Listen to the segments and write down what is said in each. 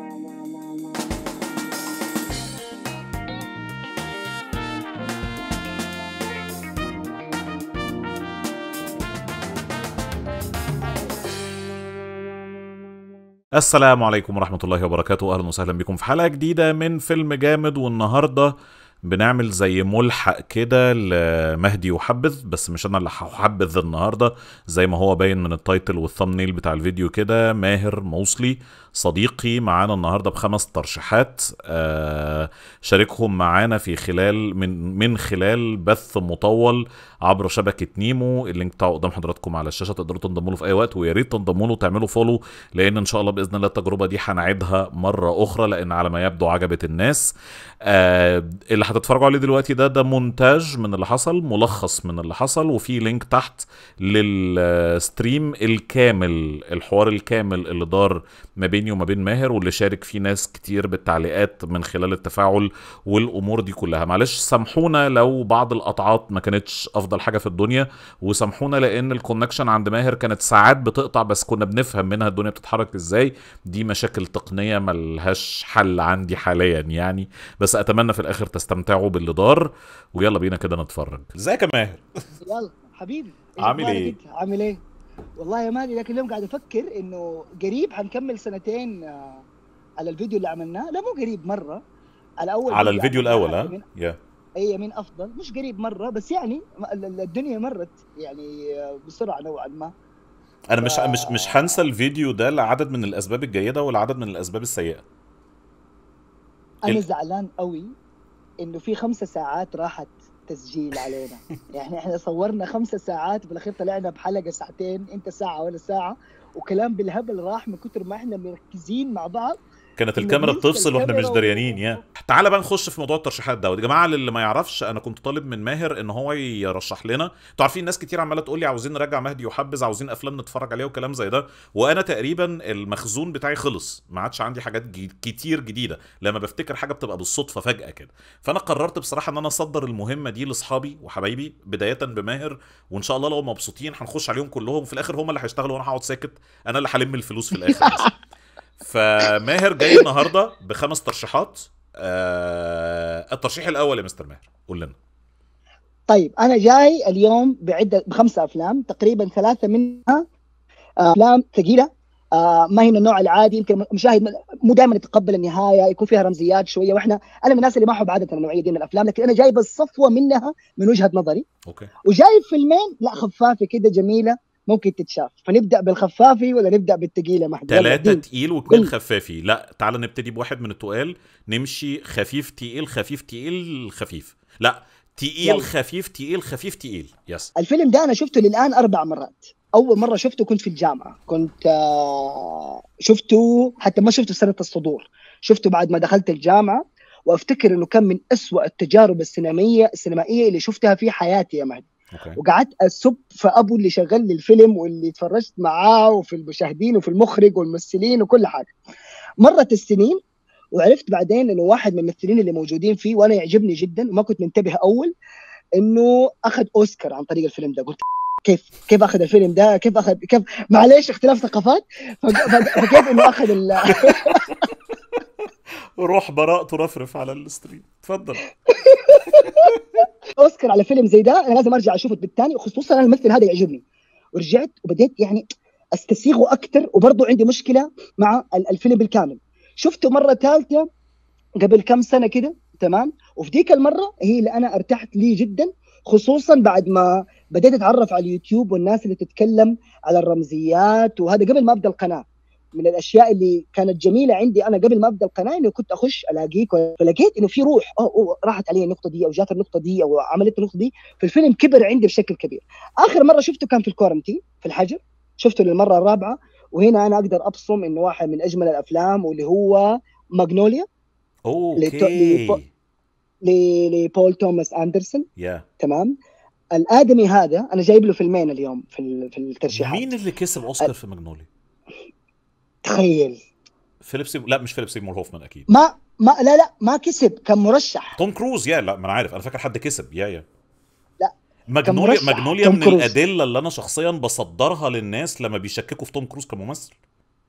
السلام عليكم ورحمة الله وبركاته أهلا وسهلا بكم في حلقة جديدة من فيلم جامد والنهاردة بنعمل زي ملحق كده لمهدي وحبذ بس مش انا اللي هحبذ النهارده زي ما هو باين من التايتل والثمنيل بتاع الفيديو كده ماهر موصلي صديقي معانا النهارده بخمس ترشيحات آه شاركهم معانا في خلال من من خلال بث مطول عبر شبكه نيمو اللينك بتاعه قدام حضراتكم على الشاشه تقدروا تنضموا له في اي وقت ويا ريت تنضموا له وتعملوا فولو لان ان شاء الله باذن الله التجربه دي هنعيدها مره اخرى لان على ما يبدو عجبت الناس آه اللي هتتفرجوا عليه دلوقتي ده ده مونتاج من اللي حصل ملخص من اللي حصل وفي لينك تحت للستريم الكامل الحوار الكامل اللي دار ما بيني وما بين ماهر واللي شارك فيه ناس كتير بالتعليقات من خلال التفاعل والامور دي كلها معلش سامحونا لو بعض القطعات ما كانتش افضل حاجه في الدنيا وسامحونا لان الكونكشن عند ماهر كانت ساعات بتقطع بس كنا بنفهم منها الدنيا بتتحرك ازاي دي مشاكل تقنيه ملهاش حل عندي حاليا يعني بس اتمنى في الاخر تستمتعوا باللي دار ويلا بينا كده نتفرج ازيك يا ماهر يلا حبيبي إيش عامل أخبارك إيه؟ أنت؟ عامل ايه؟ والله يا مالي ذاك اليوم قاعد افكر انه قريب حنكمل سنتين آه، على الفيديو اللي عملناه لا مو قريب مره على اول على الفيديو عملناه الاول ها من يا اي من افضل مش قريب مره بس يعني ال- ال- الدنيا مرت يعني آه، بسرعه نوعا ما انا مش ف- مش مش هنسى الفيديو ده لعدد من الاسباب الجيده ولعدد من الاسباب السيئه انا ال- زعلان قوي انه في خمسة ساعات راحت تسجيل علينا يعني احنا صورنا خمسة ساعات وفي الاخير طلعنا بحلقه ساعتين انت ساعه ولا ساعه وكلام بالهبل راح من كتر ما احنا مركزين مع بعض كانت كنا الكاميرا بننسى بتفصل واحنا مش الكاميرا و- دريانين يا تعالى بقى نخش في موضوع الترشيحات ده يا جماعه اللي ما يعرفش انا كنت طالب من ماهر ان هو يرشح لنا انتوا عارفين ناس كتير عماله تقول لي عاوزين نرجع مهدي وحبذ عاوزين افلام نتفرج عليها وكلام زي ده وانا تقريبا المخزون بتاعي خلص ما عادش عندي حاجات جي- كتير جديده لما بفتكر حاجه بتبقى بالصدفه فجاه كده فانا قررت بصراحه ان انا اصدر المهمه دي لاصحابي وحبايبي بدايه بماهر وان شاء الله لو مبسوطين هنخش عليهم كلهم وفي الاخر هم اللي هيشتغلوا وانا هقعد ساكت انا اللي هلم الفلوس في الاخر بس. فماهر جاي النهارده بخمس ترشيحات آه الترشيح الاول يا مستر ماهر قول لنا طيب انا جاي اليوم بعده بخمسه افلام تقريبا ثلاثه منها آه، افلام ثقيله آه، ما هي من النوع العادي يمكن المشاهد مو دائما يتقبل النهايه يكون فيها رمزيات شويه واحنا انا من الناس اللي ما احب عاده النوعيه دي من الافلام لكن انا جايب الصفوه منها من وجهه نظري اوكي وجايب فيلمين لا خفافه كده جميله ممكن تتشاف فنبدا بالخفافي ولا نبدا بالثقيله محمد يلا ثلاثة اديني. تقيل واثنين قل. خفافي لا تعال نبتدي بواحد من التقال نمشي خفيف تقيل خفيف تقيل خفيف لا تقيل يلا. خفيف تقيل خفيف تقيل يس الفيلم ده انا شفته للان اربع مرات اول مره شفته كنت في الجامعه كنت آه، شفته حتى ما شفته سنه الصدور شفته بعد ما دخلت الجامعه وافتكر انه كان من أسوأ التجارب السينمائيه السينمائيه اللي شفتها في حياتي يا مهدي اوكي وقعدت اسب في ابو اللي شغل لي الفيلم واللي اتفرجت معاه وفي المشاهدين وفي المخرج والممثلين وكل حاجه مرت السنين وعرفت بعدين انه واحد من الممثلين اللي موجودين فيه وانا يعجبني جدا وما كنت منتبه اول انه اخذ اوسكار عن طريق الفيلم ده قلت كيف كيف اخذ الفيلم ده كيف اخذ كيف معليش اختلاف ثقافات فق- فق- فكيف انه اخذ ال... روح براء ترفرف على الستريم اتفضل اوسكار على فيلم زي ده انا لازم ارجع اشوفه بالتاني خصوصا انا الممثل هذا يعجبني ورجعت وبديت يعني استسيغه اكثر وبرضه عندي مشكله مع ال- الفيلم بالكامل شفته مره ثالثه قبل كم سنه كده تمام وفي ديك المره هي اللي انا ارتحت ليه جدا خصوصا بعد ما بديت اتعرف على اليوتيوب والناس اللي تتكلم على الرمزيات وهذا قبل ما ابدا القناه من الاشياء اللي كانت جميله عندي انا قبل ما ابدا القناه انه كنت اخش الاقيك فلقيت انه في روح أوه أوه راحت علي النقطه دي او جات النقطه دي او عملت النقطه دي فالفيلم كبر عندي بشكل كبير اخر مره شفته كان في الكورنتين في الحجر شفته للمره الرابعه وهنا انا اقدر ابصم انه واحد من اجمل الافلام واللي هو ماجنوليا اوكي ل- لبول توماس اندرسون يا تمام الادمي هذا انا جايب له فيلمين اليوم في ال- في الترشيحات مين اللي كسب اوسكار في ماجنولي تخيل فيليب سيمور لا مش فيليب سيمور هوفمان اكيد ما ما لا لا ما كسب كان مرشح توم كروز يا لا ما انا عارف انا فاكر حد كسب يا يا لا، ماجنوليا مرشح ماجنوليا توم من كروز. الادله اللي انا شخصيا بصدرها للناس لما بيشككوا في توم كروز كممثل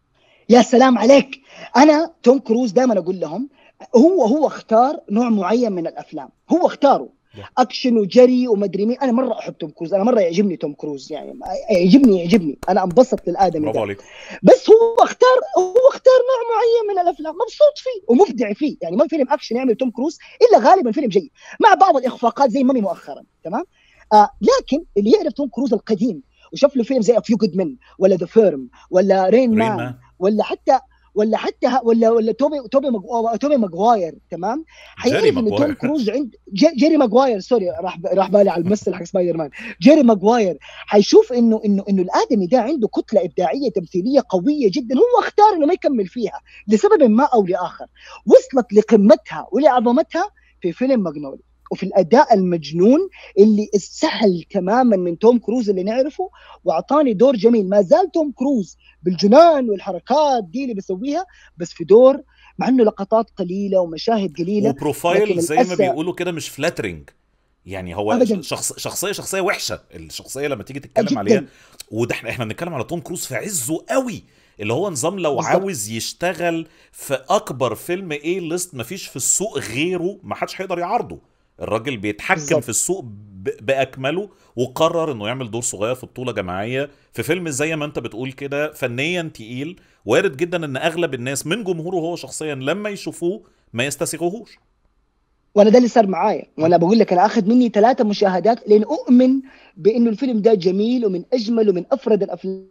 يا سلام عليك انا توم كروز دائما اقول لهم هو هو اختار نوع معين من الافلام هو اختاره اكشن وجري ومدري مين انا مره احب توم كروز انا مره يعجبني توم كروز يعني يعجبني يعجبني انا انبسط للادمي برافو ده عليك بس هو اختار هو اختار نوع معين من الافلام مبسوط فيه ومبدع فيه يعني ما فيلم اكشن يعمل توم كروز الا غالبا فيلم جيد مع بعض الاخفاقات زي مامي مؤخرا تمام آه لكن اللي يعرف توم كروز القديم وشاف له فيلم زي فيو جود من ولا ذا فيرم ولا رين رين مان مان ولا حتى ولا حتى ه- ولا ولا توبي توبي مج... توبي ماجواير تمام جيري حيعرف انه ماجواير. توم كروز عند جي... جيري ماجواير سوري راح راح بالي على الممثل حق سبايدر مان جيري ماجواير حيشوف انه انه انه الادمي ده عنده كتله ابداعيه تمثيليه قويه جدا هو اختار انه ما يكمل فيها لسبب ما او لاخر وصلت لقمتها ولعظمتها في فيلم ماجنولي وفي الاداء المجنون اللي استحل تماما من توم كروز اللي نعرفه واعطاني دور جميل ما زال توم كروز بالجنان والحركات دي اللي بيسويها بس في دور مع انه لقطات قليله ومشاهد قليله وبروفايل لكن زي ما الأسى- بيقولوا كده مش فلاترنج يعني هو أبداً. شخص شخصيه شخصيه وحشه الشخصيه لما تيجي تتكلم جداً. عليها وده احنا احنا بنتكلم على توم كروز في عزه قوي اللي هو نظام لو بالظبط. عاوز يشتغل في اكبر فيلم ايه ليست مفيش في السوق غيره ما حدش هيقدر يعارضه الراجل بيتحكم بالظبط. في السوق ب- باكمله وقرر انه يعمل دور صغير في بطوله جماعيه في فيلم زي ما انت بتقول كده فنيا تقيل وارد جدا ان اغلب الناس من جمهوره هو شخصيا لما يشوفوه ما يستسيغوهوش وانا ده اللي صار معايا وانا بقول لك انا اخذ مني ثلاثه مشاهدات لان اؤمن بانه الفيلم ده جميل ومن اجمل ومن افرد الافلام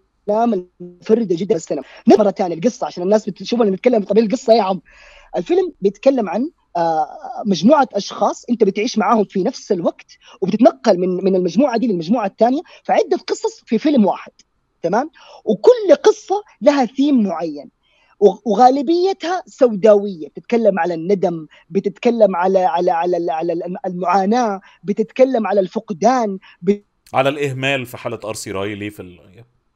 المفرده جدا في السينما مره ثانيه القصه عشان الناس بتشوف انا بنتكلم طبيعي القصه يا عم الفيلم بيتكلم عن آه، مجموعه اشخاص انت بتعيش معاهم في نفس الوقت وبتتنقل من من المجموعه دي للمجموعه الثانيه فعده قصص في فيلم واحد تمام وكل قصه لها ثيم معين و- وغالبيتها سوداويه بتتكلم على الندم بتتكلم على على على على المعاناه بتتكلم على الفقدان على الاهمال في حاله ارسي رايلي في ال...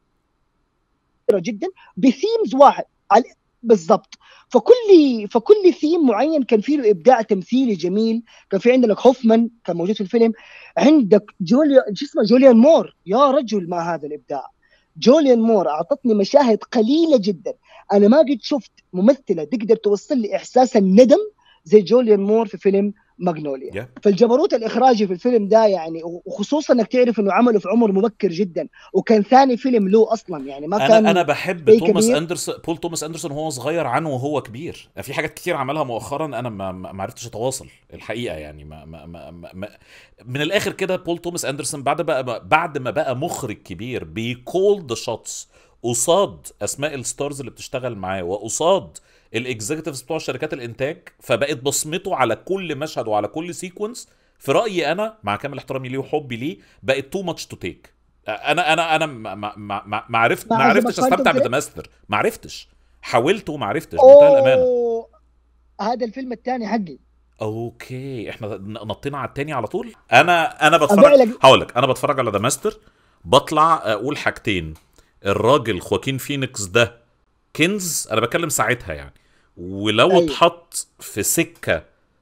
كثيره جدا بثيمز واحد على بالضبط فكل فكل ثيم معين كان فيه له ابداع تمثيلي جميل كان في عندك هوفمان كان موجود في الفيلم عندك جوليا شو اسمه جوليان مور يا رجل ما هذا الابداع جوليان مور اعطتني مشاهد قليله جدا انا ما قد شفت ممثله تقدر توصل لي احساس الندم زي جوليان مور في فيلم ماجنوليا Yeah. فالجبروت الاخراجي في الفيلم ده يعني وخصوصا انك تعرف انه عمله في عمر مبكر جدا وكان ثاني فيلم له اصلا يعني ما كان انا انا بحب شيء توماس كبير. اندرسون بول توماس اندرسون وهو صغير عنه وهو كبير في حاجات كتير عملها مؤخرا انا ما ما ما عرفتش اتواصل الحقيقه يعني ما ما ما ما ما من الاخر كده بول توماس اندرسون بعد بقى بعد ما بقى مخرج كبير بيكول ذا شوتس قصاد اسماء الستارز اللي بتشتغل معاه وقصاد الاكزيكتيفز بتوع شركات الانتاج فبقت بصمته على كل مشهد وعلى كل سيكونس في رايي انا مع كامل احترامي ليه وحبي ليه بقت تو ماتش تو تيك انا انا انا ما ما ما ما- ما عرفت ما ما عجبك عرفتش Quantum استمتع Threat؟ بذا ماستر ما عرفتش حاولت وما عرفتش بمنتهى الامانه اوه هذا الفيلم الثاني حقي اوكي احنا نطينا على التاني على طول انا انا أبيع بتفرج لك- هقول لك انا بتفرج على ذا ماستر بطلع اقول حاجتين الراجل خواكين فينيكس ده كنز انا بتكلم ساعتها يعني ولو أيوة. اتحط في سكه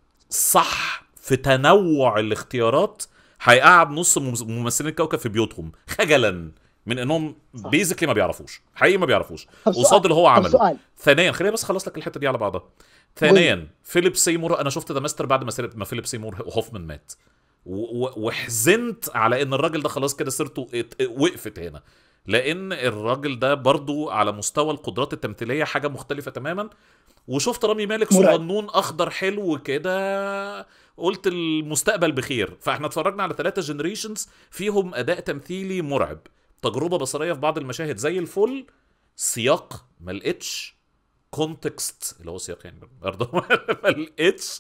صح في تنوع الاختيارات هيقعد نص ممس- ممثلين الكوكب في بيوتهم خجلا من انهم صح. بيزيكلي ما بيعرفوش حقيقي ما بيعرفوش طب سؤال- قصاد اللي هو طب عمله سؤال ثانيا خليني بس اخلص لك الحته دي على بعضها ثانيا فيليب سيمور انا شفت ذا ماستر بعد ما سير- ما فيليب سيمور وهوفمان مات و- و- وحزنت على ان الراجل ده خلاص كده سيرته ات- وقفت هنا لان الراجل ده برضو على مستوى القدرات التمثيليه حاجه مختلفه تماما وشفت رامي مالك مرعب. صغنون اخضر حلو كده قلت المستقبل بخير فاحنا اتفرجنا على ثلاثة جنريشنز فيهم اداء تمثيلي مرعب تجربه بصريه في بعض المشاهد زي الفل سياق ما لقيتش كونتكست اللي هو سياق يعني برضه ما لقيتش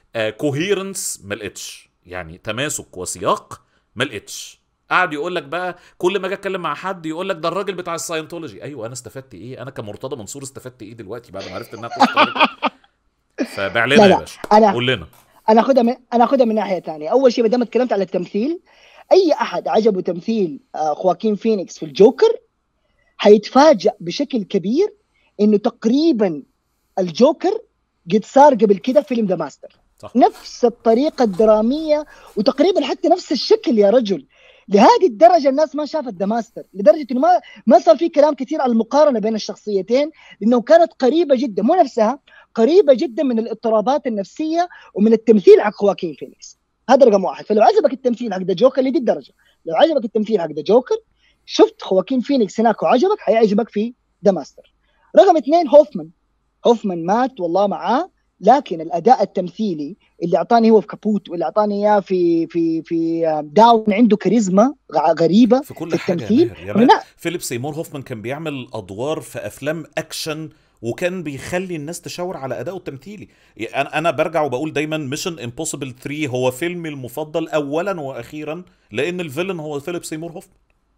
كوهيرنس ما لقيتش يعني تماسك وسياق ما لقيتش قعد يقول لك بقى كل ما اجي اتكلم مع حد يقول لك ده الراجل بتاع الساينتولوجي ايوه انا استفدت ايه انا كمرتضى منصور استفدت ايه دلوقتي بعد ما عرفت انها قصة طريقة. فباع لنا لا يا لا باشا انا قول لنا انا اخذها من انا اخذها من ناحيه ثانيه اول شيء ما دام اتكلمت على التمثيل اي احد عجبه تمثيل آه، خواكين فينيكس في الجوكر حيتفاجأ بشكل كبير انه تقريبا الجوكر قد صار قبل كده فيلم ذا ماستر صح. نفس الطريقه الدراميه وتقريبا حتى نفس الشكل يا رجل لهذه الدرجه الناس ما شافت ذا ماستر لدرجه انه ما ما صار في كلام كثير على المقارنه بين الشخصيتين لانه كانت قريبه جدا مو نفسها قريبه جدا من الاضطرابات النفسيه ومن التمثيل حق خواكين فينيكس هذا رقم واحد فلو عجبك التمثيل حق ذا جوكر لدي الدرجه لو عجبك التمثيل حق ذا جوكر شفت خواكين فينيكس هناك وعجبك حيعجبك في ذا ماستر رقم اثنين هوفمان هوفمان مات والله معاه لكن الاداء التمثيلي اللي اعطاني هو في كابوت واللي اعطاني اياه في في في داون عنده كاريزما غريبه في كل في حاجه التمثيل يا ماهر. يا ومن ماهر. فيليب سيمور هوفمان كان بيعمل ادوار في افلام اكشن وكان بيخلي الناس تشاور على ادائه التمثيلي انا انا برجع وبقول دايما ميشن امبوسيبل 3 هو فيلمي المفضل اولا واخيرا لان الفيلن هو فيليب سيمور هوفمان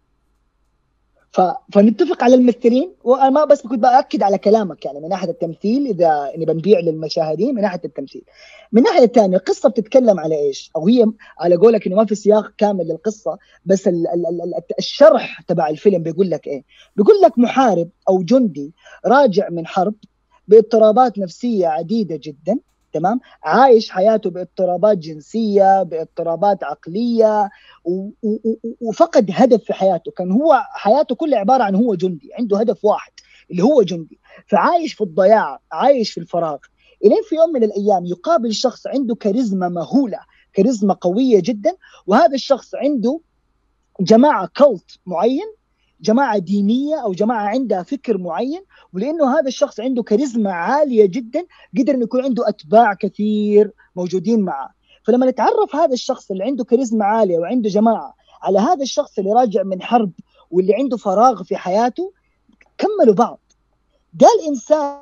ف... فنتفق على الممثلين وانا ما بس كنت باكد على كلامك يعني من ناحيه التمثيل اذا اني بنبيع للمشاهدين من ناحيه التمثيل من الناحيه الثانيه القصه بتتكلم على ايش او هي على قولك انه ما في سياق كامل للقصه بس ال... ال... ال... الشرح تبع الفيلم بيقول لك ايه بيقول لك محارب او جندي راجع من حرب باضطرابات نفسيه عديده جدا تمام عايش حياته باضطرابات جنسيه باضطرابات عقليه و- و- و- وفقد هدف في حياته كان هو حياته كلها عباره عن هو جندي عنده هدف واحد اللي هو جندي فعايش في الضياع عايش في الفراغ الين في يوم من الايام يقابل شخص عنده كاريزما مهوله كاريزما قويه جدا وهذا الشخص عنده جماعه كولت معين جماعه دينيه او جماعه عندها فكر معين ولانه هذا الشخص عنده كاريزما عاليه جدا قدر انه يكون عنده اتباع كثير موجودين معه فلما نتعرف هذا الشخص اللي عنده كاريزما عاليه وعنده جماعه على هذا الشخص اللي راجع من حرب واللي عنده فراغ في حياته كملوا بعض ده الانسان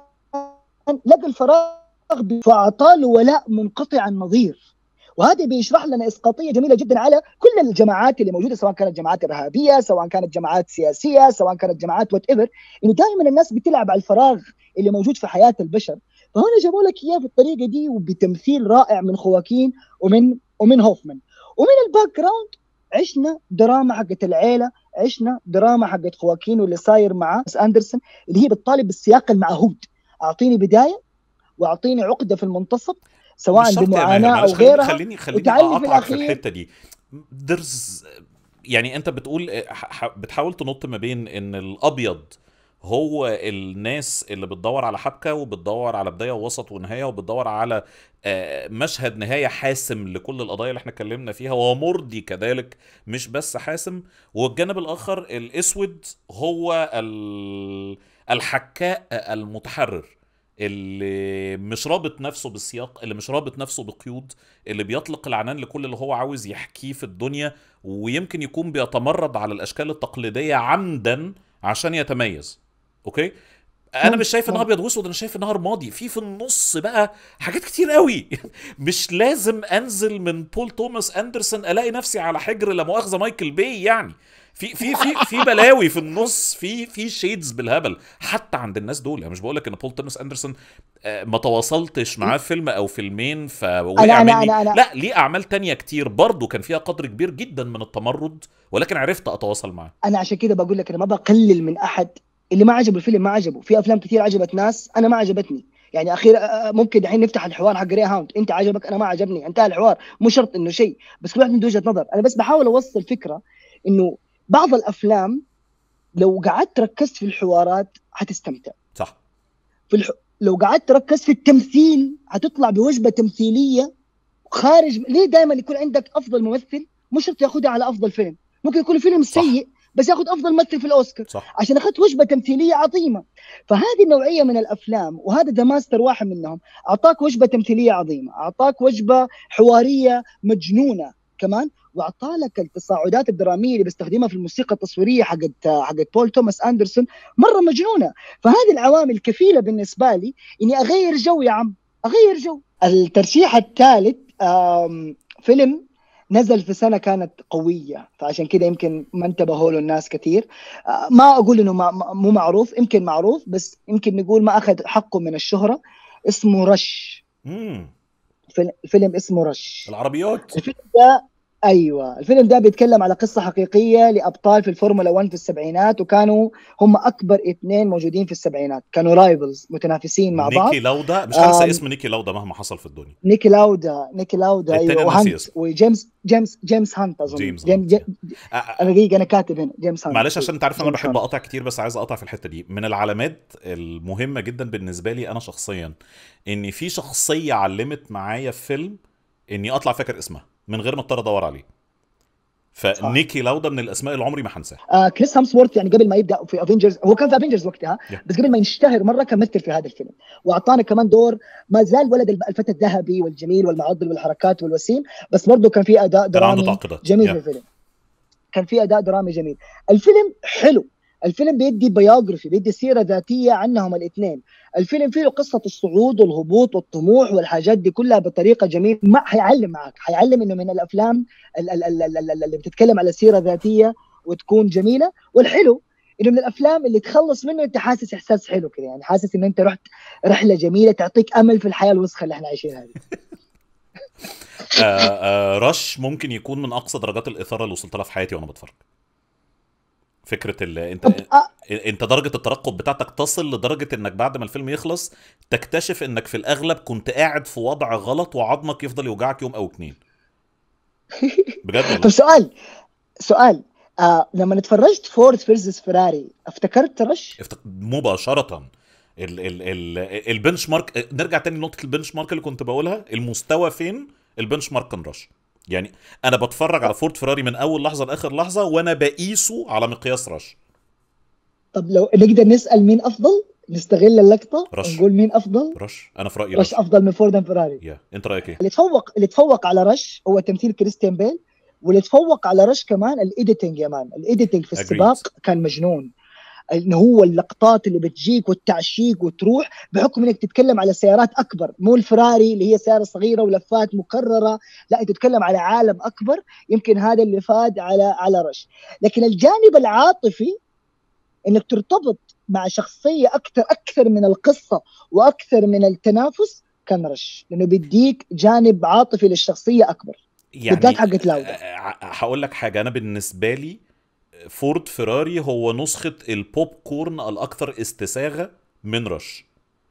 لقى الفراغ فاعطاه له ولاء منقطع النظير وهذا بيشرح لنا اسقاطيه جميله جدا على كل الجماعات اللي موجوده سواء كانت جماعات ارهابيه سواء كانت جماعات سياسيه سواء كانت جماعات وات ايفر انه دائما الناس بتلعب على الفراغ اللي موجود في حياه البشر فهنا جابوا لك اياه بالطريقه دي وبتمثيل رائع من خواكين ومن ومن هوفمان ومن الباك جراوند عشنا دراما حقت العيله عشنا دراما حقت خواكين واللي صاير مع اندرسون اللي هي بتطالب بالسياق المعهود اعطيني بدايه واعطيني عقده في المنتصف سواء مش شرط يا ماهر، بمعاناه او معلش خليني غيرها خليني خليني وتعلي في اقطعك في الأخير. الحته دي درز يعني انت بتقول ح- ح- بتحاول تنط ما بين ان الابيض هو الناس اللي بتدور على حبكه وبتدور على بدايه ووسط ونهايه وبتدور على آه، مشهد نهايه حاسم لكل القضايا اللي احنا اتكلمنا فيها ومرضي كذلك مش بس حاسم والجانب الاخر الاسود هو ال- الحكاء المتحرر اللي مش رابط نفسه بالسياق اللي مش رابط نفسه بقيود اللي بيطلق العنان لكل اللي هو عاوز يحكيه في الدنيا ويمكن يكون بيتمرد على الاشكال التقليديه عمدا عشان يتميز اوكي انا مم. مش شايف انها مم. ابيض واسود انا شايف انها رمادي في في النص بقى حاجات كتير قوي مش لازم انزل من بول توماس اندرسون الاقي نفسي على حجر لا مؤاخذه مايكل باي يعني في في في في بلاوي في النص في في شيدز بالهبل حتى عند الناس دول انا مش بقول لك ان بول توماس اندرسون آه، ما تواصلتش معاه في فيلم او فيلمين فوقع أنا- مني أنا- أنا- لا ليه اعمال تانية كتير برضه كان فيها قدر كبير جدا من التمرد ولكن عرفت اتواصل معاه انا عشان كده بقول لك انا ما بقلل من احد اللي ما عجبه الفيلم ما عجبه في افلام كثير عجبت ناس انا ما عجبتني يعني اخير آه، ممكن دحين نفتح الحوار حق ري هاوند انت عجبك انا ما عجبني انتهى الحوار مو شرط انه شيء بس كل واحد عنده وجهه نظر انا بس بحاول اوصل فكره انه بعض الافلام لو قعدت ركزت في الحوارات حتستمتع صح في الح... لو قعدت ركزت في التمثيل هتطلع بوجبه تمثيليه خارج ليه دائما يكون عندك افضل ممثل مش شرط ياخذها على افضل فيلم ممكن يكون الفيلم صح. سيء بس ياخذ افضل ممثل في الاوسكار صح عشان اخذت وجبه تمثيليه عظيمه فهذه النوعيه من الافلام وهذا ذا ماستر واحد منهم اعطاك وجبه تمثيليه عظيمه اعطاك وجبه حواريه مجنونه كمان واعطالك التصاعدات الدراميه اللي بيستخدمها في الموسيقى التصويريه حقت حقت بول توماس اندرسون مره مجنونه فهذه العوامل كفيله بالنسبه لي اني اغير جو يا عم اغير جو الترشيح الثالث آم، فيلم نزل في سنه كانت قويه فعشان كده يمكن ما انتبهوا له الناس كثير آه، ما اقول انه ما ما- مو معروف يمكن معروف بس يمكن نقول ما اخذ حقه من الشهره اسمه رش امم فيلم- فيلم اسمه رش العربيات الفيلم ده ايوه الفيلم ده بيتكلم على قصه حقيقيه لابطال في الفورمولا 1 في السبعينات وكانوا هم اكبر اثنين موجودين في السبعينات كانوا رايفلز متنافسين مع بعض نيكي لاودا مش هنسى آم، اسم نيكي لاودا مهما حصل في الدنيا نيكي لاودا نيكي لاودا التاني ايوه أنا ناسي وهانت اسمه. وجيمس جيمس جيمس هانت اظن جيمس جيم هانت، جيم آه، آه، انا دقيقه انا كاتب هنا جيمس هانت معلش عشان انت عارف انا جيمس بحب هانت. اقطع كتير بس عايز اقطع في الحته دي من العلامات المهمه جدا بالنسبه لي انا شخصيا ان في شخصيه علمت معايا في فيلم اني اطلع فاكر اسمها من غير ما اضطر ادور عليه فنيكي لاودا من الاسماء اللي عمري ما هنساها آه كريس هامسورث يعني قبل ما يبدا في افنجرز هو كان في افنجرز وقتها Yeah. بس قبل ما يشتهر مره كان مثل في هذا الفيلم واعطانا كمان دور ما زال ولد الب- الفتى الذهبي والجميل والمعضل والحركات والوسيم بس برضه كان في اداء كان عنده درامي تعقيدات جميل Yeah. في الفيلم كان في اداء درامي جميل الفيلم حلو الفيلم بيدي بيوغرافي بيدي سيره ذاتيه عنهم الاثنين الفيلم فيه قصه الصعود والهبوط والطموح والحاجات دي كلها بطريقه جميله ما حيعلم معك حيعلم انه من الافلام ال- ال- ال- ال- ال- اللي بتتكلم على سيره ذاتيه وتكون جميله والحلو انه من الافلام اللي تخلص منه انت حاسس احساس حلو كده يعني حاسس ان انت رحت رحله جميله تعطيك امل في الحياه الوسخه اللي احنا عايشينها دي آه آه رش ممكن يكون من اقصى درجات الاثاره اللي وصلت لها في حياتي وانا بتفرج فكره ال... انت طب آه انت درجه الترقب بتاعتك تصل لدرجه انك بعد ما الفيلم يخلص تكتشف انك في الاغلب كنت قاعد في وضع غلط وعظمك يفضل يوجعك يوم او اتنين بجد طب والله سؤال سؤال آه لما اتفرجت فورد فيرسس فيراري افتكرت رش افت- مباشره ال ال ال البنش مارك نرجع تاني لنقطه البنش مارك اللي كنت بقولها المستوى فين البنش مارك كان رش يعني انا بتفرج على فورد فيراري من اول لحظه لاخر لحظه وانا بقيسه على مقياس رش طب لو نقدر نسال مين افضل نستغل اللقطه رش. ونقول مين افضل رش انا في رايي رش رش افضل من فورد أم فيراري يا انت رايك ايه اللي تفوق اللي تفوق على رش هو تمثيل كريستيان بيل واللي تفوق على رش كمان الايديتنج يا مان الايديتنج في Agreed. السباق كان مجنون انه هو اللقطات اللي بتجيك والتعشيق وتروح بحكم انك تتكلم على سيارات اكبر مو الفراري اللي هي سياره صغيره ولفات مكرره لا انت تتكلم على عالم اكبر يمكن هذا اللي فاد على على رش لكن الجانب العاطفي انك ترتبط مع شخصيه اكثر اكثر من القصه واكثر من التنافس كان رش لانه بيديك جانب عاطفي للشخصيه اكبر بالذات حقت لاودا. آه، هقول لك حاجه انا بالنسبه لي فورد فيراري هو نسخه البوب كورن الاكثر استساغه من رش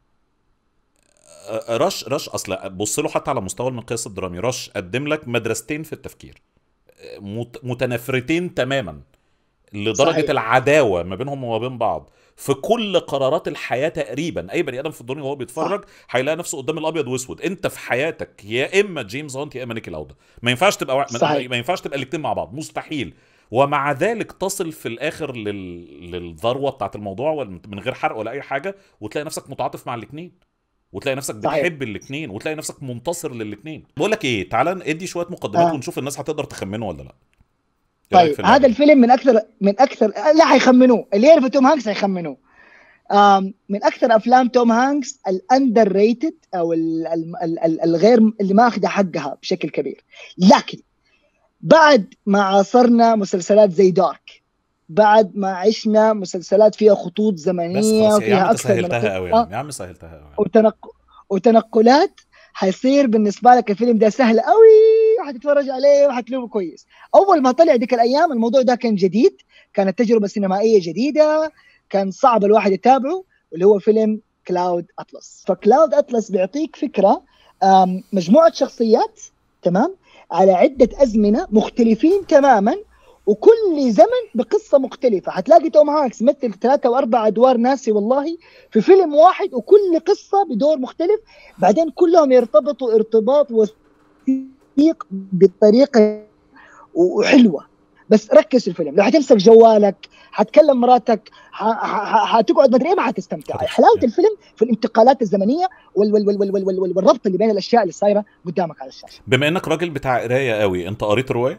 آه، رش رش اصلا بص له حتى على مستوى المقياس الدرامي رش قدم لك مدرستين في التفكير آه، مت- متنافرتين تماما لدرجه صحيح. العداوه ما بينهم وما بين بعض في كل قرارات الحياه تقريبا اي بني ادم في الدنيا وهو بيتفرج هيلاقي نفسه قدام الابيض واسود انت في حياتك يا اما جيمس هانت يا اما نيكي لاودا ما ينفعش تبقى وا... ما- صحيح. ما ينفعش تبقى الاثنين مع بعض مستحيل ومع ذلك تصل في الاخر لل... للذروه بتاعت الموضوع وال- من غير حرق ولا اي حاجه وتلاقي نفسك متعاطف مع الاثنين وتلاقي نفسك صحيح. بتحب الاثنين وتلاقي نفسك منتصر للاثنين بقول لك ايه تعالى ادي شويه مقدمات آه. ونشوف الناس هتقدر تخمنه ولا لا إيه رأيك طيب في اللعبة هذا دي؟ الفيلم من اكثر من اكثر لا حيخمنوه اللي يعرف توم هانكس حيخمنوه آم، من اكثر افلام توم هانكس الاندر ريتد او ال- ال- ال- ال- الغير اللي ما اخذ حقها بشكل كبير لكن بعد ما عاصرنا مسلسلات زي دارك بعد ما عشنا مسلسلات فيها خطوط بس زمنيه خلاص يا عم وفيها انت اكثر من سهلتها قوي يا قصة عم يا عم سهلتها قوي وتنق... وتنقلات حيصير بالنسبه لك الفيلم ده سهل قوي وحتتفرج عليه وحتلومه كويس اول ما طلع ديك الايام الموضوع ده كان جديد كانت تجربه سينمائيه جديده كان صعب الواحد يتابعه واللي هو فيلم كلاود اطلس فكلاود اطلس بيعطيك فكره آم، مجموعه شخصيات تمام على عده ازمنه مختلفين تماما وكل زمن بقصه مختلفه حتلاقي توم هانكس مثل ثلاثه واربع ادوار ناسي والله في فيلم واحد وكل قصه بدور مختلف بعدين كلهم يرتبطوا ارتباط وثيق بطريقه وحلوه بس ركز في الفيلم لو حتمسك جوالك حتكلم مراتك ح- ح- حتقعد مدري ايه ما حتستمتع هتفصل. حلاوه الفيلم في الانتقالات الزمنيه وال وال وال وال وال وال والربط اللي بين الاشياء اللي صايره قدامك على الشاشه بما انك راجل بتاع قرايه قوي انت قريت الروايه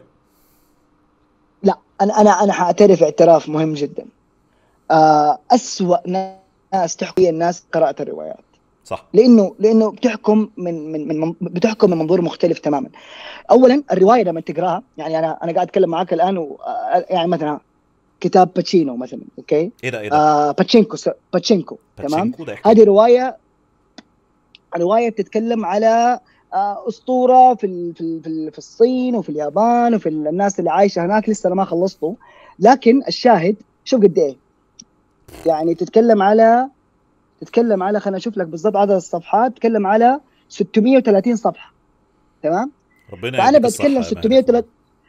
لا انا انا انا حاعترف اعتراف مهم جدا آه اسوا ناس تحكي الناس قراءه الروايات صح لانه لانه بتحكم من من من بتحكم من منظور مختلف تماما. اولا الروايه لما تقراها يعني انا انا قاعد اتكلم معاك الان و يعني مثلا كتاب باتشينو مثلا اوكي ايه ده ايه ده آه باتشينكو س- باتشينكو تمام باتشينكو ده يحكي هذه روايه روايه بتتكلم على آه، اسطوره في ال- في ال- في ال- في الصين وفي اليابان وفي ال- الناس اللي عايشه هناك لسه انا ما خلصته لكن الشاهد شوف قد ايه يعني تتكلم على تتكلم على خلينا اشوف لك بالضبط عدد الصفحات تتكلم على 630 صفحه تمام ربنا فانا يديك الصحة بتكلم يا 630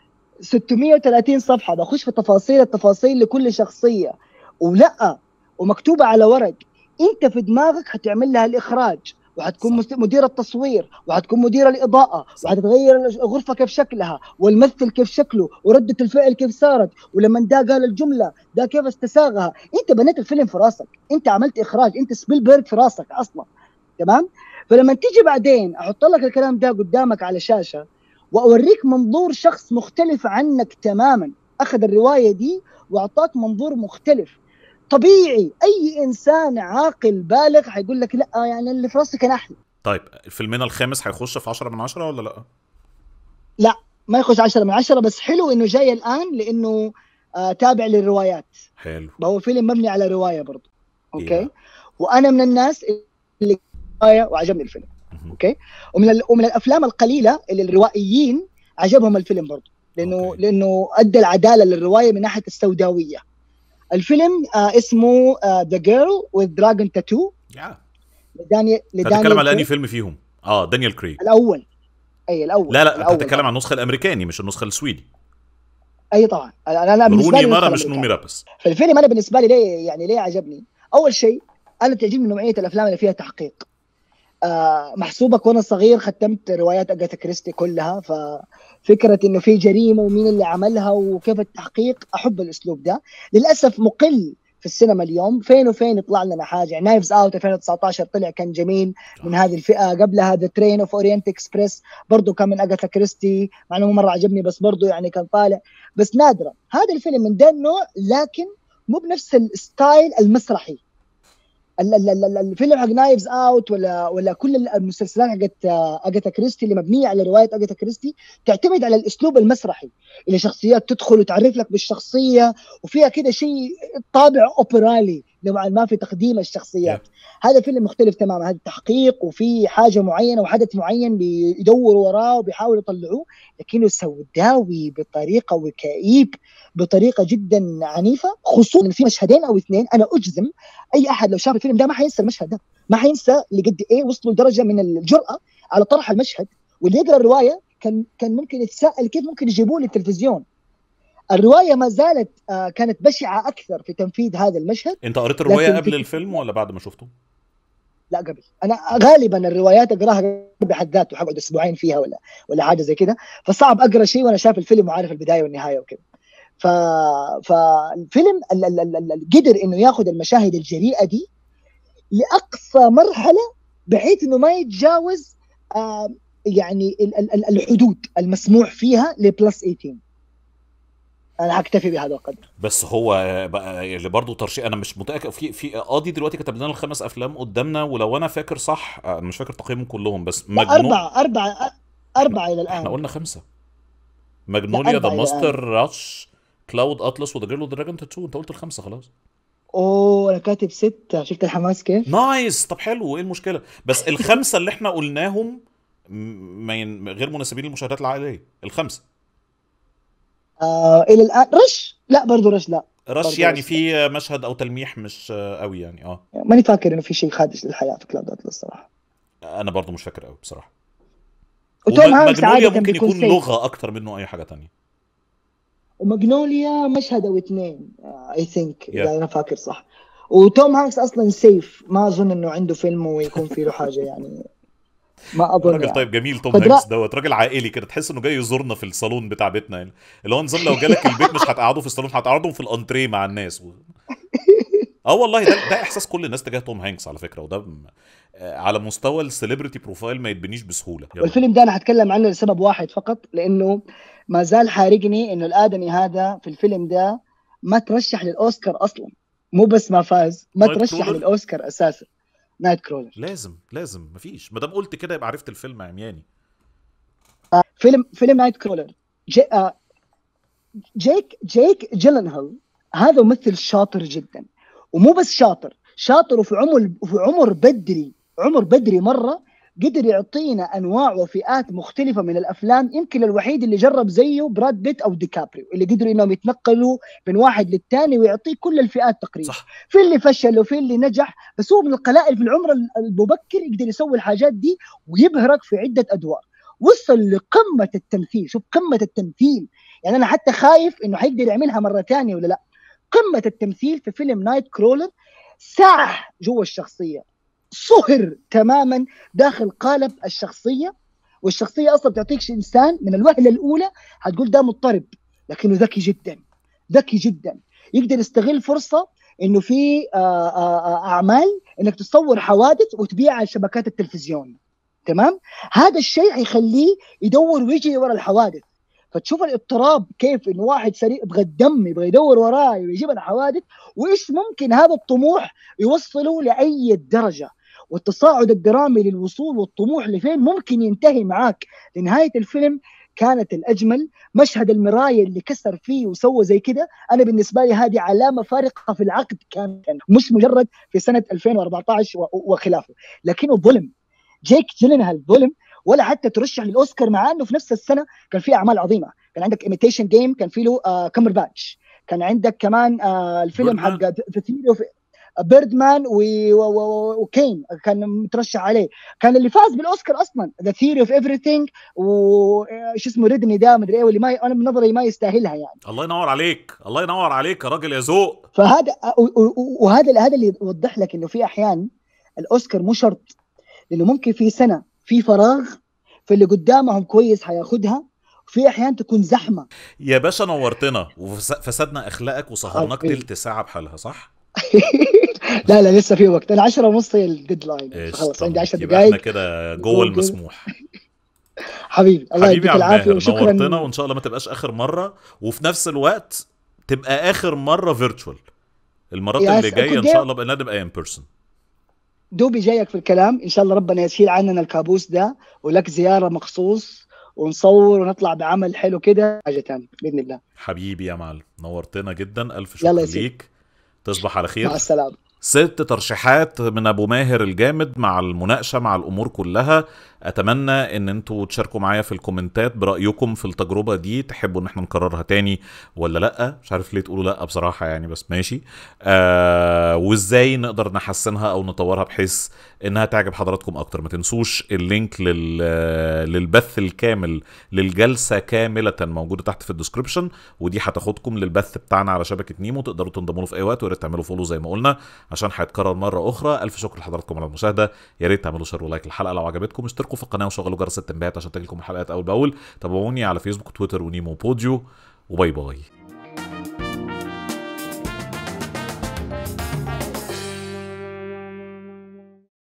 630 صفحه بخش في تفاصيل التفاصيل لكل شخصيه ولا ومكتوبه على ورق انت في دماغك حتعمل لها الاخراج وحتكون صح. مست- مدير التصوير وحتكون مدير الاضاءه صح. وحتتغير الغرفه كيف شكلها والممثل كيف شكله ورده الفعل كيف صارت ولما ده قال الجمله ده كيف استساغها انت بنيت الفيلم في راسك انت عملت اخراج انت سبيلبرغ في راسك اصلا تمام فلما تيجي بعدين احط لك الكلام ده قدامك على شاشه واوريك منظور شخص مختلف عنك تماما اخذ الروايه دي واعطاك منظور مختلف طبيعي اي انسان عاقل بالغ حيقول لك لا يعني اللي في راسي كان احلى طيب فيلمنا الخامس هيخش في 10 من 10 ولا لا؟ ما يخش 10 من 10 بس حلو انه جاي الان لانه آه تابع للروايات حلو هو فيلم مبني على روايه برضه اوكي إيه. وانا من الناس اللي روايه وعجبني الفيلم مهم. اوكي ومن ال... ومن الافلام القليله اللي الروائيين عجبهم الفيلم برضه لانه أوكي. لانه ادى العداله للروايه من ناحيه السوداويه الفيلم آه اسمه ذا جيرل وذ دراجون تاتو يا لداني انت لدانيال هتتكلم على انهي كريج. فيلم فيهم؟ اه دانيال كريج الاول اي الاول لا لا انت الأول بتتكلم طبعاً. عن النسخه الامريكاني مش النسخه السويدي اي طبعا انا انا بالنسبه روني لي مارا النسخة مش الأمريكية. نومي رابس فالفيلم انا بالنسبه لي ليه يعني ليه عجبني؟ اول شيء انا تعجبني نوعيه الافلام اللي فيها تحقيق. آه محسوبك وانا صغير ختمت روايات اجاثا كريستي كلها ففكره انه في جريمه ومين اللي عملها وكيف التحقيق احب الاسلوب ده للاسف مقل في السينما اليوم فين وفين يطلع لنا حاجه يعني نايفز اوت 2019 طلع كان جميل من هذه الفئه قبلها ذا ترين اوف اورينت اكسبريس برضه كان من اجاثا كريستي مع انه مره عجبني بس برضه يعني كان طالع بس نادرا هذا الفيلم من ده النوع لكن مو بنفس الستايل المسرحي ال- ال- ال- ال- الفيلم حق نايفز اوت ولا ولا كل المسلسلات حقت آه، اجاثا كريستي اللي مبنيه على روايه اجاثا كريستي تعتمد على الاسلوب المسرحي اللي شخصيات تدخل وتعرف لك بالشخصيه وفيها كده شيء طابع اوبرالي نوعا ما في تقديم الشخصيات هذا فيلم مختلف تماما هذا تحقيق وفي حاجه معينه وحدث معين بيدوروا وراه وبيحاولوا يطلعوه لكنه سوداوي بطريقه وكئيب بطريقه جدا عنيفه خصوصا في مشهدين او اثنين انا اجزم اي احد لو شاف الفيلم ده ما حينسى المشهد ده ما حينسى لقد ايه وصلوا لدرجه من الجراه على طرح المشهد واللي يقرا الروايه كان كان ممكن يتساءل كيف ممكن يجيبوه للتلفزيون الروايه ما زالت آه، كانت بشعه اكثر في تنفيذ هذا المشهد انت قريت الروايه لكن قبل في- الفيلم ولا بعد ما شفته؟ لا قبل انا غالبا الروايات اقراها بحد ذاته حقعد اسبوعين فيها ولا ولا حاجه زي كده فصعب اقرا شيء وانا شايف الفيلم وعارف البدايه والنهايه وكده ف... فالفيلم ال... ال... ال... ال... قدر انه ياخذ المشاهد الجريئه دي لاقصى مرحله بحيث انه ما يتجاوز آه يعني ال... ال... ال- الحدود المسموح فيها لبلس 18 انا هكتفي بهذا القدر بس هو بقى اللي برضه ترشيح انا مش متاكد في في قاضي دلوقتي كتب لنا الخمس افلام قدامنا ولو انا فاكر صح انا مش فاكر تقييمهم كلهم بس لا مجنون اربعه اربعه اربعه الى احنا الان قلنا خمسه ماجنوليا أربعة ذا الآن. ماستر راتش كلاود اطلس وذا جيرل وذا دراجون تاتو انت قلت الخمسه خلاص اوه انا كاتب ستة شفت الحماس كيف؟ نايس طب حلو ايه المشكله بس الخمسه اللي احنا قلناهم م- ما ين... غير مناسبين للمشاهدات العائليه الخمسه آه الى الان رش لا برضو رش لا رش برضه يعني رش. في مشهد او تلميح مش قوي يعني اه ماني فاكر انه في شيء خادش للحياه في كلاود اتلس الصراحه انا برضو مش فاكر قوي بصراحه وتوم هانكس ماجنوليا عاده ممكن بيكون يكون سيف لغه اكتر منه اي حاجه تانية وماجنوليا مشهد او اثنين اي ثينك Yeah. اذا انا فاكر صح وتوم هانكس اصلا سيف ما اظن انه عنده فيلم ويكون فيه له حاجه يعني ما اظن راجل يعني. طيب جميل توم فدرا- هانكس دوت راجل عائلي كده تحس انه جاي يزورنا في الصالون بتاع بيتنا يعني اللي هو نظام لو جالك البيت مش هتقعده في الصالون هتقعدهم في الانتريه مع الناس و... اه والله ده ده احساس كل الناس تجاه توم هانكس على فكره وده م- آه، على مستوى السليبرتي بروفايل ما يتبنيش بسهوله يلا. والفيلم ده انا هتكلم عنه لسبب واحد فقط لانه ما زال حارقني انه الادمي هذا في الفيلم ده ما ترشح للاوسكار اصلا مو بس ما فاز ما نايت ترشح كرولر؟ للاوسكار اساسا نايت كرولر لازم لازم مفيش ما دام قلت كده يبقى عرفت الفيلم يا عمياني فيلم فيلم نايت كرولر جي آه جيك جيك جيلنهال هذا ممثل شاطر جدا ومو بس شاطر شاطر وفي عمر في عمر بدري عمر بدري مره قدر يعطينا انواع وفئات مختلفه من الافلام يمكن الوحيد اللي جرب زيه براد بيت او ديكابريو اللي قدروا انهم يتنقلوا من واحد للثاني ويعطيه كل الفئات تقريبا صح في اللي فشل وفي اللي نجح بس هو من القلائل في العمر المبكر يقدر يسوي الحاجات دي ويبهرك في عده ادوار وصل لقمه التمثيل شوف قمه التمثيل يعني انا حتى خايف انه حيقدر يعملها مره ثانيه ولا لا قمه التمثيل في فيلم نايت كرولر ساح جوا الشخصيه صهر تماما داخل قالب الشخصيه والشخصيه اصلا بتعطيك انسان من الوهله الاولى حتقول ده مضطرب لكنه ذكي جدا ذكي جدا يقدر يستغل فرصه انه في آه، آه، آه، اعمال انك تصور حوادث وتبيعها على شبكات التلفزيون تمام هذا الشيء حيخليه يدور ويجري ورا الحوادث فتشوف الاضطراب كيف انه واحد سريع يبغى الدم يبغى يدور وراه ويجيب الحوادث وايش ممكن هذا الطموح يوصله لاي درجه والتصاعد الدرامي للوصول والطموح لفين ممكن ينتهي معاك لنهايه الفيلم كانت الاجمل مشهد المرايه اللي كسر فيه وسوى زي كده انا بالنسبه لي هذه علامه فارقه في العقد كان مش مجرد في سنه 2014 و- وخلافه لكنه ظلم جيك جيلنهال ظلم ولا حتى ترشح للاوسكار مع انه في نفس السنه كان في اعمال عظيمه كان عندك ايميتيشن جيم كان في له آه كامر باتش كان عندك كمان آه الفيلم حق بيردمان. ذا ثيوري اوف بيردمان وكين كان مترشح عليه كان اللي فاز بالاوسكار اصلا ذا ثيوري اوف ايفريثينج وش اسمه ريدني ده مدري ايه واللي ما انا من نظري ما يستاهلها يعني الله ينور عليك الله ينور عليك يا راجل يا ذوق فهذا و- و- وهذا هذا اللي يوضح لك انه في احيان الاوسكار مو شرط لانه ممكن في سنه في فراغ فاللي قدامهم كويس حياخدها وفي احيان تكون زحمه يا باشا نورتنا وفسدنا اخلاقك وسهرناك حبيبي. تلت ساعه بحالها صح؟ لا لا لسه في وقت انا 10 ونص هي الديدلاين إيش خلاص طب عندي 10 يبقى احنا دقائق كده جوه المسموح حبيبي الله حبيبي يديك يا عم العافيه ماهر وشكرا نورتنا وان شاء الله ما تبقاش اخر مره وفي نفس الوقت تبقى اخر مره فيرتشوال المرات يا اللي س- جايه ان كنت شاء جاي- الله بقى نبقى ان بيرسون دوبي جايك في الكلام ان شاء الله ربنا يشيل عننا الكابوس ده ولك زياره مخصوص ونصور ونطلع بعمل حلو كده حاجه ثانيه باذن الله حبيبي يا معلم نورتنا جدا الف يلا شكر يا سيدي. ليك تصبح على خير مع السلامه ست ترشيحات من ابو ماهر الجامد مع المناقشه مع الامور كلها اتمنى ان انتوا تشاركوا معايا في الكومنتات برايكم في التجربه دي تحبوا ان احنا نكررها تاني ولا لا مش عارف ليه تقولوا لا بصراحه يعني بس ماشي آه وازاي نقدر نحسنها او نطورها بحيث انها تعجب حضراتكم اكتر ما تنسوش اللينك لل للبث الكامل للجلسه كامله موجوده تحت في الديسكربشن ودي هتاخدكم للبث بتاعنا على شبكه نيمو تقدروا تنضموا له في اي وقت ويا ريت تعملوا فولو زي ما قلنا عشان هيتكرر مره اخرى الف شكر لحضراتكم على المشاهده يا ريت تعملوا شير ولايك للحلقه لو عجبتكم اشتركوا في القناه وشغلوا جرس التنبيهات عشان تجيلكم الحلقات اول باول تابعوني على فيسبوك تويتر ونيمو بوديو وباي باي